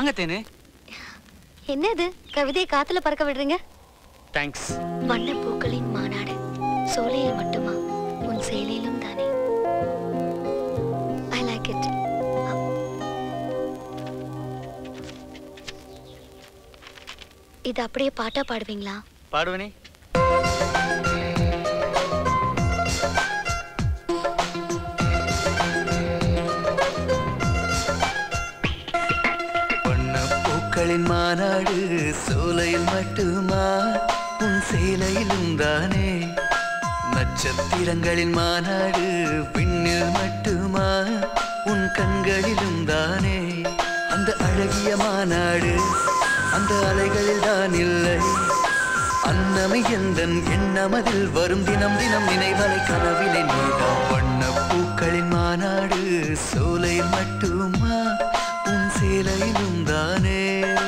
வாங்க தேனு என்ன இது கவிதையை காத்துல பறக்க விடுறீங்க தேங்க்ஸ் வண்ண பூக்களின் மாநாடு சோலையில் மட்டுமா உன் செயலிலும் தானே ஐ லைக் இட் இது அப்படியே பாட்டா பாடுவீங்களா பாடுவனே பூக்களின் மாநாடு சோலையில் மட்டுமா உன் சேலையிலும் தானே நட்சத்திரங்களின் மாநாடு விண்ணில் மட்டுமா உன் கண்களிலும் தானே அந்த அழகிய மாநாடு அந்த அலைகளில் தான் இல்லை அன்னமை எந்தன் எண்ணமதில் வரும் தினம் தினம் நினைவலை கனவிலே நீதான் வண்ண பூக்களின் மாநாடு சோலையில் மட்டுமா உன் சேலையிலும் தானே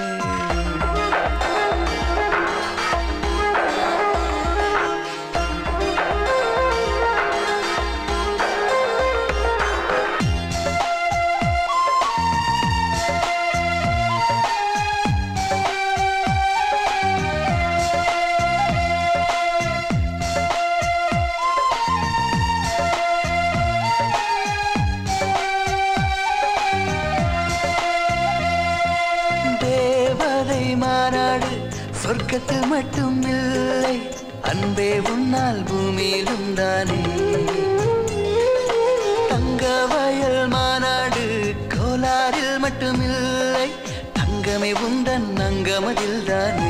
தேவதை மாநாடு சொர்க்கத்தில் மட்டும் இல்லை அன்பே உன்னால் பூமியிலும் தானே தங்க வயல் மாநாடு கோலாரில் மட்டுமில்லை தங்கமே உந்தன் அங்கமதில் தானே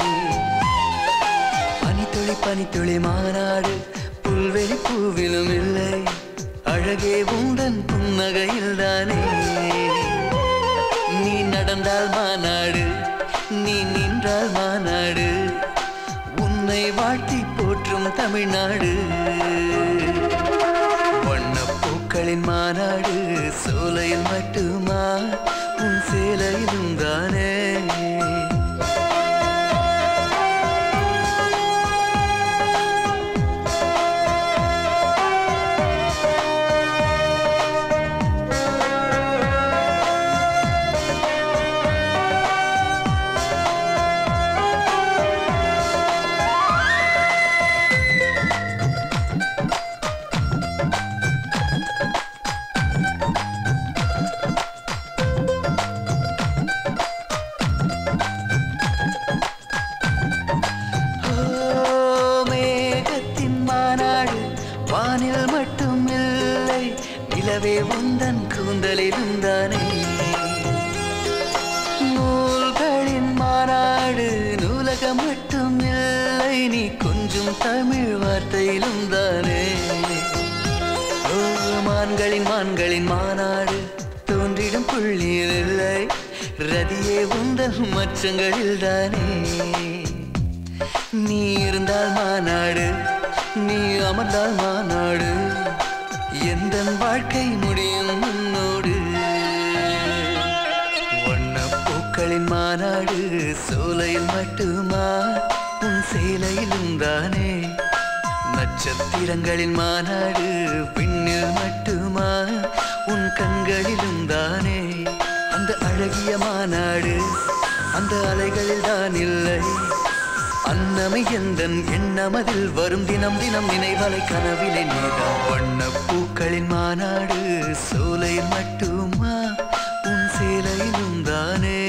பனித்துளி பனித்துளி மாநாடு புல்வெளி பூவிலும் இல்லை அழகே உந்தன் புன்னகையில் தானே நீ நடந்தால் மாநாடு நீ நின்றால் மாநாடு உன்னை வாழ்த்தி போற்றும் தமிழ்நாடு வண்ணப் பூக்களின் மாநாடு சோலையில் மட்டுமா உன் சேலையிலும் தானே ஓ, மேகத்தின் மாநாடு வானில் மட்டும் இல்லை நிலவே உந்தன் கூந்தலிலும் தானே நூல்களின் மாநாடு நூலகம் மட்டும் இல்லை நீ கொஞ்சம் தமிழ் வார்த்தையிலும் தானே ஓ, மான்களின் மான்களின் மாநாடு தோன்றிடும் புள்ளியில் இல்லை ரதியே உந்தன் மச்சங்களில் தானே நீ இருந்தால் மாநாடு நீ அமர்ந்தால் மாநாடு எந்த வாழ்க்கை முடியும் உன்னோடு வண்ண பூக்களின் மாநாடு சோலையில் மட்டுமா உன் சேலையிலும் தானே நட்சத்திரங்களின் மாநாடு விண்ணில் மட்டுமா உன் கண்களிலும் தானே அந்த அழகிய மாநாடு அந்த அலைகளில் தான் இல்லை அன்னமை எந்தன் எண்ணமதில் வரும் தினம் தினம் நினைவலை கனவிலே நீதான் வண்ண பூக்களின் மாநாடு சோலையில் மட்டுமா உன் சேலையிலும் தானே